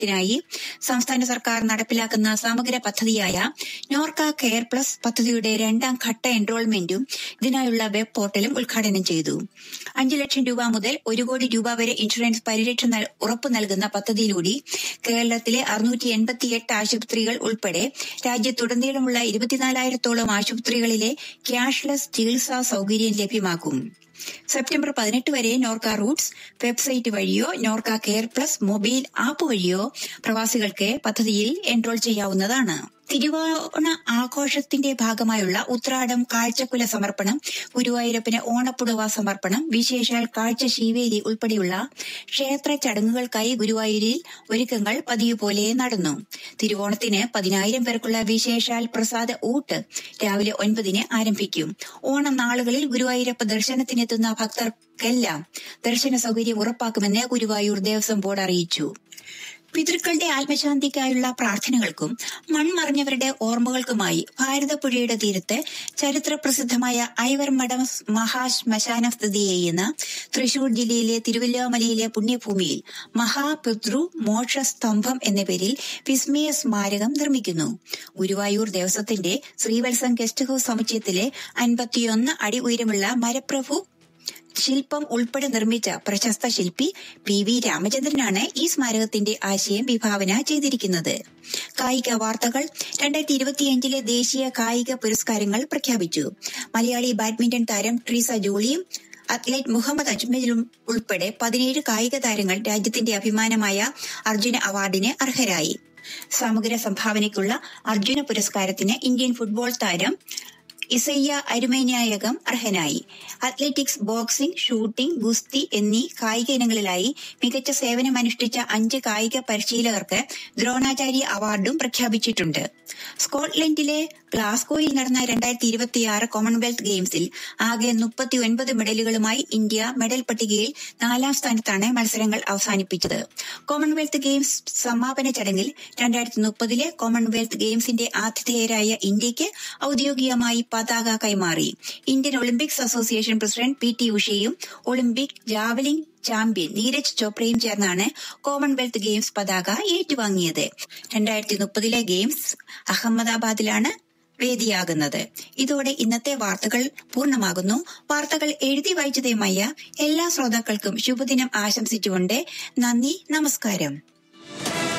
ത്തിനായി സംസ്ഥാന സർക്കാർ നടപ്പിലാക്കുന്ന സമഗ്ര പദ്ധതിയായ നോർക്ക കെയർ പ്ലസ് പദ്ധതിയുടെ രണ്ടാം ഘട്ട എൻറോൾമെന്റും ഇതിനായുള്ള വെബ് പോർട്ടലും ഉദ്ഘാടനം ചെയ്തു അഞ്ചു ലക്ഷം രൂപ മുതൽ ഒരു കോടി രൂപ വരെ ഇൻഷുറൻസ് പരിരക്ഷ നൽ- ഉറപ്പു നൽകുന്ന പദ്ധതിയിലൂടെ കേരളത്തിലെ അറുന്നൂറ്റി എൺപത്തിയെട്ട് ആശുപത്രികൾ ഉൾപ്പെടെ രാജ്യത്തുടനീളമുള്ള ഇരുപത്തിനാലായിരത്തോളം ആശുപത്രികളിലെ ക്യാഷ്ലെസ് ചികിത്സാ സൗകര്യം ലഭ്യമാക്കും സെപ്റ്റംബർ പതിനെട്ട് വരെ നോർക്ക റൂട്ട്സ് വെബ്സൈറ്റ് വഴിയോ NORKA care plus mobile app വഴിയോ പ്രവാസികൾക്ക് പദ്ധതിയിൽ എൻറോൾ ചെയ്യാവുന്നതാണ് തിരുവോണ ആഘോഷത്തിന്റെ ഭാഗമായുള്ള ഉത്രാടം കാഴ്ചക്കുല സമർപ്പണം ഗുരുവായൂരപ്പന് ഓണപ്പുടവ സമർപ്പണം വിശേഷാൽ കാഴ്ച ശീവേലി ഉൾപ്പെടെയുള്ള ക്ഷേത്ര ചടങ്ങുകൾക്കായി ഗുരുവായൂരിൽ ഒരുക്കങ്ങൾ പതിവ് പോലെ നടന്നു തിരുവോണത്തിന് പതിനായിരം പേർക്കുള്ള വിശേഷാൽ പ്രസാദ ഊട്ട് രാവിലെ ഒൻപതിന് ആരംഭിക്കും ഓണം നാളുകളിൽ ഗുരുവായൂരപ്പ ദർശനത്തിനെത്തുന്ന ഭക്തർക്കെല്ലാം ദർശന സൗകര്യം ഉറപ്പാക്കുമെന്ന് ഗുരുവായൂർ ദേവസ്വം ബോർഡ് അറിയിച്ചു പിതൃക്കളുടെ ആത്മശാന്തിക്കായുള്ള പ്രാർത്ഥനകൾക്കും മൺമറിഞ്ഞവരുടെ ഓർമ്മകൾക്കുമായി ഭാരതപ്പുഴയുടെ തീരത്ത് ചരിത്ര പ്രസിദ്ധമായ ഐവർ മഠം മഹാശ്മശാനം സ്ഥിതി ചെയ്യുന്ന തൃശൂർ ജില്ലയിലെ തിരുവല്ലോമലയിലെ പുണ്യഭൂമിയിൽ മഹാപിതൃ മോക്ഷ സ്തംഭം എന്ന പേരിൽ വിസ്മയ സ്മാരകം നിർമ്മിക്കുന്നു ഗുരുവായൂർ ദേവസ്വത്തിന്റെ ശ്രീവത്സം ഗസ്റ്റ് ഹൌസ് സമുച്ചയത്തിലെ അൻപത്തിയൊന്ന് അടി ഉയരമുള്ള മരപ്രഭു ശില്പം ഉൾപ്പെടെ നിർമ്മിച്ച പ്രശസ്ത ശില്പി പി വി രാമചന്ദ്രനാണ് ഈ സ്മാരകത്തിന്റെ ആശയം വിഭാവന ചെയ്തിരിക്കുന്നത് കായിക വാർത്തകൾ രണ്ടായിരത്തി ഇരുപത്തിയഞ്ചിലെ ദേശീയ കായിക പുരസ്കാരങ്ങൾ പ്രഖ്യാപിച്ചു മലയാളി ബാഡ്മിന്റൺ താരം ട്രീസ ജോളിയും അത്ലറ്റ് മുഹമ്മദ് അജ്മലും ഉൾപ്പെടെ പതിനേഴ് കായിക താരങ്ങൾ രാജ്യത്തിന്റെ അഭിമാനമായ അർജുന അവാർഡിന് അർഹരായി സമഗ്ര സംഭാവനയ്ക്കുള്ള അർജുന പുരസ്കാരത്തിന് ഇന്ത്യൻ ഫുട്ബോൾ താരം ഇസയ്യ അരുമനായകം അർഹനായി അത്ലറ്റിക്സ് ബോക്സിംഗ് ഷൂട്ടിംഗ് ഗുസ്തി എന്നീ കായിക ഇനങ്ങളിലായി മികച്ച സേവനമനുഷ്ഠിച്ച അഞ്ച് കായിക പരിശീലകർക്ക് ദ്രോണാചാര്യ അവാർഡും പ്രഖ്യാപിച്ചിട്ടുണ്ട് സ്കോട്ട്ലൻഡിലെ ഗ്ലാസ്ഗോയിൽ നടന്ന രണ്ടായിരത്തി ഇരുപത്തിയാറ് കോമൺവെൽത്ത് ഗെയിംസിൽ ആകെ മുപ്പത്തി ഒൻപത് മെഡലുകളുമായി ഇന്ത്യ മെഡൽ പട്ടികയിൽ നാലാം സ്ഥാനത്താണ് മത്സരങ്ങൾ അവസാനിപ്പിച്ചത് കോമൺവെൽത്ത് ഗെയിംസ് സമാപന ചടങ്ങിൽ രണ്ടായിരത്തി മുപ്പതിലെ കോമൺവെൽത്ത് ഗെയിംസിന്റെ ആതിഥേയരായ ഇന്ത്യയ്ക്ക് ഔദ്യോഗികമായി പതാക കൈമാറി Indian Olympics association president P T ഉഷയും ഒളിമ്പിക് ജാവലിംഗ് ചാമ്പ്യൻ നീരജ് ചോപ്രയും ചേർന്നാണ് കോമൺവെൽത്ത് ഗെയിംസ് പതാക ഏറ്റുവാങ്ങിയത് രണ്ടായിരത്തി മുപ്പതിലെ ഗെയിംസ് അഹമ്മദാബാദിലാണ് വേദിയാകുന്നത് ഇതോടെ ഇന്നത്തെ വാർത്തകൾ പൂർണ്ണമാകുന്നു വാർത്തകൾ എഴുതി വായിച്ചതുമായ എല്ലാ ശ്രോതാക്കൾക്കും ശുഭദിനം ആശംസിച്ചുകൊണ്ട് നന്ദി നമസ്കാരം